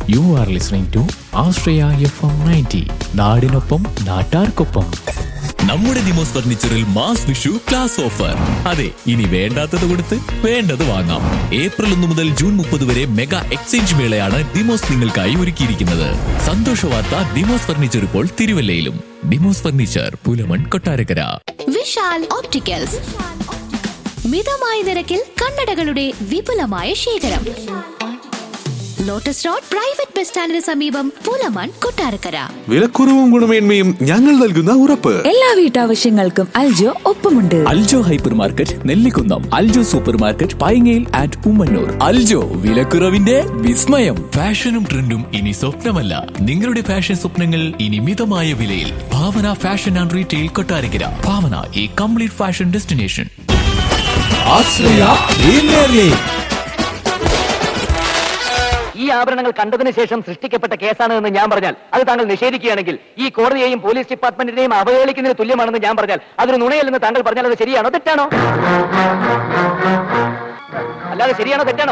U are listening to Ashraya FM ninety നയൻറ്റി നാടിനൊപ്പം നാട്ടാർക്കൊപ്പം നമ്മുടെ ദിമോസ് ഫർണിച്ചറിൽ മാസ് വിഷു ക്ലാസ് ഓഫർ അതെ ഇനി വേണ്ടാത്തത് കൊടുത്ത് വേണ്ടത് വാങ്ങാം ഏപ്രിൽ ഒന്ന് മുതൽ ജൂൺ മുപ്പത് വരെ മെഗാ എക്സ്ചേഞ്ച് മേളയാണ് ദിമോസ് നിങ്ങൾക്കായി ഒരുക്കിയിരിക്കുന്നത് സന്തോഷ വാർത്ത ദിമോസ് ഫർണിച്ചർ ഇപ്പോൾ തിരുവല്ലയിലും ദിമോസ് ഫർണിച്ചർ പുലമൺ കൊട്ടാരക്കര വിശാൽ ഓപ്റ്റിക്കൽസ് മിതമായ നിരക്കിൽ കണ്ണടകളുടെ വിപുലമായ ശേഖരം ലോട്ടസ് റോഡ് പ്രൈവറ്റ് ബസ് സ്റ്റാൻഡിന് സമീപം പുലമൺ കൊട്ടാരക്കര വിലക്കുറവും ഗുണമേന്മയും ഞങ്ങൾ നൽകുന്ന ഉറപ്പ് എല്ലാ വീട്ടാവശ്യങ്ങൾക്കും അൽജോ ഒപ്പമുണ്ട് Aljo hypermarket Nellikunnam Aljo supermarket പൈങ്ങയിൽ ആറ്റ് ഉമ്മന്നൂർ അൽജോ വിലക്കുറവിന്റെ വിസ്മയം ഫാഷനും ട്രെൻഡും ഇനി സ്വപ്നമല്ല നിങ്ങളുടെ ഫാഷൻ സ്വപ്നങ്ങൾ ഇനി മിതമായ വിലയിൽ Bhavana fashion and retail Kottarakkara Bhavana ഈ കംപ്ലീറ്റ് ഫാഷൻ ഡെസ്റ്റിനേഷൻ ഈ ആഭരണങ്ങൾ കണ്ടതിന് ശേഷം സൃഷ്ടിക്കപ്പെട്ട കേസാണ് എന്ന് ഞാൻ പറഞ്ഞാൽ അത് താങ്കൾ നിഷേധിക്കുകയാണെങ്കിൽ ഈ കോടതിയെയും പോലീസ് ഡിപ്പാർട്ട്മെന്റിനെയും അവഹേളിക്കുന്നതിന് തുല്യമാണെന്ന് ഞാൻ പറഞ്ഞാൽ അതൊരു നുണയല്ലെന്ന് താങ്കൾ പറഞ്ഞാൽ അത് ശരിയാണോ തെറ്റാണോ അല്ലാതെ ശരിയാണോ തെറ്റാണോ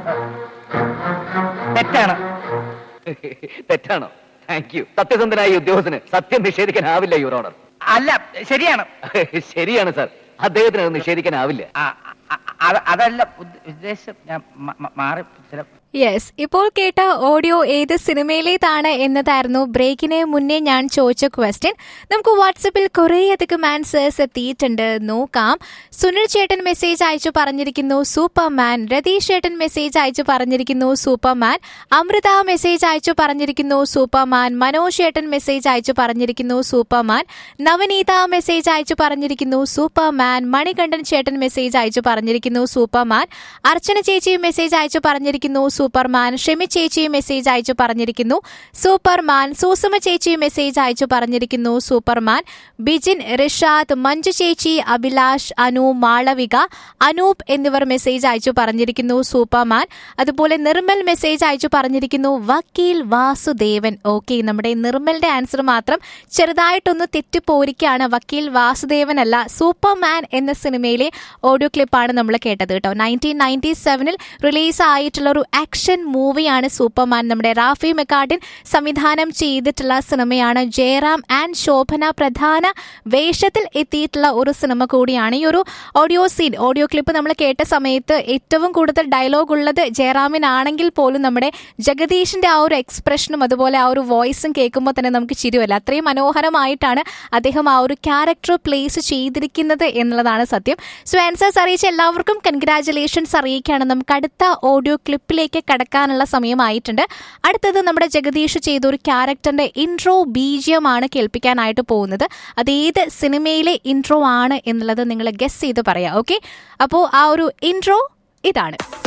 തെറ്റാണ് തെറ്റാണോ താങ്ക് യു സത്യസന്ധനായ ഈ ഉദ്യോഗസ്ഥന് സത്യം നിഷേധിക്കാനാവില്ല യുവർ ഓണർ അല്ല ശരിയാണ് ശരിയാണ് സാർ അദ്ദേഹത്തിന് അത് നിഷേധിക്കാനാവില്ല ആ, ആ, ആ, അതല്ല ഉദ്ദ- ഉദ്ദേശം ഞാൻ മ- മ- മാറി ചില യെസ് ഇപ്പോൾ കേട്ട ഓഡിയോ ഏത് സിനിമയിലേതാണ് എന്നതായിരുന്നു ബ്രേക്കിന് മുന്നേ ഞാൻ ചോദിച്ച ക്വസ്റ്റ്യൻ നമുക്ക് വാട്സപ്പിൽ കുറേയധികം ആൻസേഴ്സ് എത്തിയിട്ടുണ്ട് നോക്കാം സുനിൽ ചേട്ടൻ മെസ്സേജ് അയച്ചു പറഞ്ഞിരിക്കുന്നു സൂപ്പർമാൻ രതീഷ് ചേട്ടൻ മെസ്സേജ് അയച്ചു പറഞ്ഞിരിക്കുന്നു സൂപ്പർമാൻ അമൃത മെസ്സേജ് അയച്ചു പറഞ്ഞിരിക്കുന്നു സൂപ്പർമാൻ മനോജ് ചേട്ടൻ മെസ്സേജ് അയച്ചു പറഞ്ഞിരിക്കുന്നു സൂപ്പർമാൻ നവനീത മെസ്സേജ് അയച്ചു പറഞ്ഞിരിക്കുന്നു സൂപ്പർമാൻ മണികണ്ഠൻ ചേട്ടൻ മെസ്സേജ് അയച്ചു പറഞ്ഞിരിക്കുന്നു സൂപ്പർമാൻ അർച്ചന ചേച്ചി മെസ്സേജ് അയച്ചു പറഞ്ഞിരിക്കുന്നു സൂപ്പർമാൻ ഷെമി ചേച്ചി മെസ്സേജ് അയച്ചു പറഞ്ഞിരിക്കുന്നു സൂപ്പർമാൻ സൂസമ ചേച്ചി മെസ്സേജ് അയച്ചു പറഞ്ഞിരിക്കുന്നു സൂപ്പർമാൻ ബിജിൻ റിഷാദ് മഞ്ജു ചേച്ചി അഭിലാഷ് അനു മാളവിക അനൂപ് എന്നിവർ മെസ്സേജ് അയച്ചു പറഞ്ഞിരിക്കുന്നു സൂപ്പർമാൻ അതുപോലെ നിർമ്മൽ മെസ്സേജ് അയച്ചു പറഞ്ഞിരിക്കുന്നു വക്കീൽ വാസുദേവൻ ഓക്കെ നമ്മുടെ നിർമ്മലിന്റെ ആൻസർ മാത്രം ചെറുതായിട്ടൊന്ന് തെറ്റിപ്പോരിക്കാണ് വക്കീൽ വാസുദേവൻ അല്ല സൂപ്പർമാൻ എന്ന സിനിമയിലെ ഓഡിയോ ക്ലിപ്പാണ് നമ്മൾ കേട്ടത് കേട്ടോ നയൻറ്റീൻ നയൻറ്റി സെവനിൽ റിലീസ് ആയിട്ടുള്ള ഒരു ആക്ഷൻ മൂവിയാണ് സൂപ്പർമാൻ നമ്മുടെ റാഫി മെക്കാർഡിൻ സംവിധാനം ചെയ്തിട്ടുള്ള സിനിമയാണ് ജയറാം ആൻഡ് ശോഭന പ്രധാന വേഷത്തിൽ എത്തിയിട്ടുള്ള ഒരു സിനിമ കൂടിയാണ് ഈ ഒരു ഓഡിയോ സീൻ ഓഡിയോ ക്ലിപ്പ് നമ്മൾ കേട്ട സമയത്ത് ഏറ്റവും കൂടുതൽ ഡയലോഗ് ഉള്ളത് ജയറാമിനാണെങ്കിൽ പോലും നമ്മുടെ ജഗദീഷിന്റെ ആ ഒരു എക്സ്പ്രഷനും അതുപോലെ ആ ഒരു വോയിസും കേൾക്കുമ്പോൾ തന്നെ നമുക്ക് ചിരിവല്ല അത്രയും മനോഹരമായിട്ടാണ് അദ്ദേഹം ആ ഒരു ക്യാരക്ടർ പ്ലേസ് ചെയ്തിരിക്കുന്നത് എന്നുള്ളതാണ് സത്യം സോ ആൻസേഴ്സ് അറിയിച്ച എല്ലാവർക്കും കൺഗ്രാറ്റുലേഷൻസ് അറിയിക്കുകയാണ് നമുക്ക് അടുത്ത ഓഡിയോ ക്ലിപ്പിലേക്ക് കടക്കാനുള്ള സമയമായിട്ടുണ്ട് അടുത്തത് നമ്മുടെ ജഗദീഷ് ചെയ്ത ഒരു ക്യാരക്ടറിന്റെ ഇൻട്രോ ബീജിയമാണ് കേൾപ്പിക്കാനായിട്ട് പോകുന്നത് അത് ഏത് സിനിമയിലെ ഇൻട്രോ ആണ് എന്നുള്ളത് നിങ്ങൾ ഗസ് ചെയ്ത് പറയാം ഓക്കെ അപ്പോൾ ആ ഒരു ഇൻട്രോ ഇതാണ്